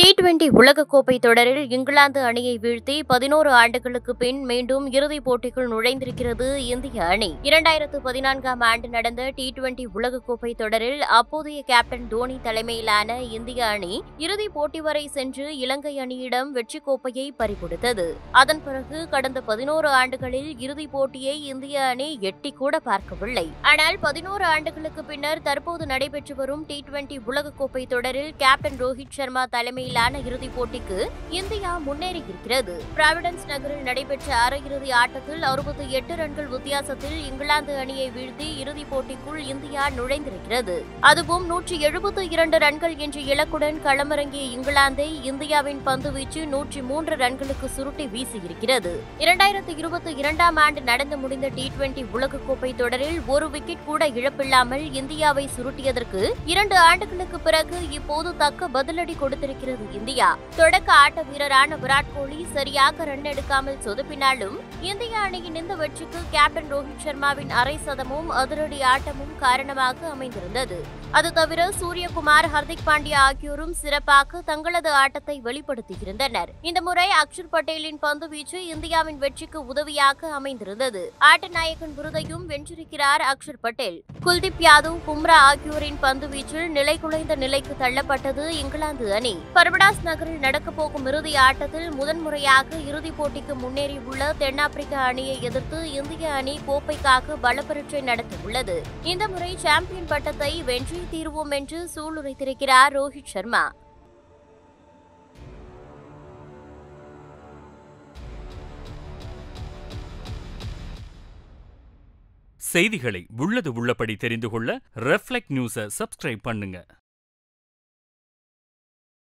T twenty உலகக்கோப்பை தொடரில் இங்கிலாந்து அணியை வீழ்த்தி பதினோரு ஆண்டுகளுக்கு பின் மீண்டும் இறுதிப் போட்டிக்குள் நுழைந்திருக்கிறது இந்திய அணி இரண்டாயிரத்து பதினான்காம் ஆண்டு நடந்த டி டுவெண்டி உலகக்கோப்பை தொடரில் அப்போதைய கேப்டன் தோனி தலைமையிலான இந்திய அணி இறுதிப் போட்டி வரை சென்று இலங்கை அணியிடம் வெற்றிக் கோப்பையை பறிகொடுத்தது அதன் பிறகு கடந்த பதினோரு ஆண்டுகளில் இறுதிப் போட்டியை இந்திய அணி எட்டி கூட பார்க்கவில்லை ஆனால் பதினோரு ஆண்டுகளுக்கு பின்னர் தற்போது நடைபெற்று வரும் டி டுவெண்டி உலகக்கோப்பை தொடரில் கேப்டன் ரோஹித் சர்மா தலைமையிலான இறுதிப் போட்டிக்கு இந்தியா முன்னேறியிருக்கிறது பிராவிடன்ஸ் நகரில் நடைபெற்ற அரையிறுதி ஆட்டத்தில் அறுபத்தி எட்டு ரன்கள் வித்தியாசத்தில் இங்கிலாந்து அணியை வீழ்த்தி இறுதிப் போட்டிக்குள் இந்தியா நுழைந்திருக்கிறது அதுவும் நூற்றி எழுபத்தி இரண்டு ரன்கள் என்ற இலக்குடன் களமிறங்கிய இங்கிலாந்தை இந்தியாவின் பந்துவீச்சு நூற்றி மூன்று ரன்களுக்கு சுருட்டி வீசியிருக்கிறது இரண்டாயிரத்து இருபத்தி இரண்டாம் ஆண்டு நடந்து முடிந்த டி டுவெண்டி உலகக்கோப்பை தொடரில் ஒரு விக்கெட் கூட இழப்பில்லாமல் இந்தியாவை சுருட்டியதற்கு இரண்டு ஆண்டுகளுக்கு பிறகு இப்போது தக்க பதிலடி கொடுத்திருக்கிறது இந்தியா தொடக்க ஆட்ட வீரரான விராட் கோலி சரியாக ரன் எடுக்காமல் சொதப்பினாலும் இந்திய அணியின் இந்த வெற்றிக்கு கேப்டன் ரோஹித் சர்மாவின் அரை சதமும் அதிரடி ஆட்டமும் காரணமாக அமைந்திருந்தது அது தவிர சூரியகுமார் ஹர்திக் பாண்டியா ஆகியோரும் சிறப்பாக தங்களது ஆட்டத்தை வெளிப்படுத்தியிருந்தனர் இந்த முறை அக்ஷர் பட்டேலின் பந்து வீச்சு இந்தியாவின் வெற்றிக்கு உதவியாக அமைந்திருந்தது ஆட்ட நாயகன் விருதையும் வென்றிருக்கிறார் அக்ஷர் பட்டேல் குல்தீப் யாதவ் பும்ரா ஆகியோரின் பந்து வீச்சில் நிலை குலைந்த நிலைக்கு தள்ளப்பட்டது இங்கிலாந்து அணி பர்படாஸ் நகரில் நடக்கப் போகும் இறுதி ஆட்டத்தில் முதன்முறையாக இறுதிப் போட்டிக்கு முன்னேறியுள்ள தென்னாப்பிரிக்க அணியை எதிர்த்து இந்திய அணி கோப்பைக்காக பலப்பரீட்சை நடத்தவுள்ளது இந்த முறை சாம்பியன் பட்டத்தை வென்றே தீர்வோம் என்று சூளுரைத்திருக்கிறார் ரோஹித் சர்மா செய்திகளை உள்ளது உள்ளபடி தெரிந்து கொள்ள ரெஃப்ளெக்ட் நியூஸை சப்ஸ்கிரைப் பண்ணுங்க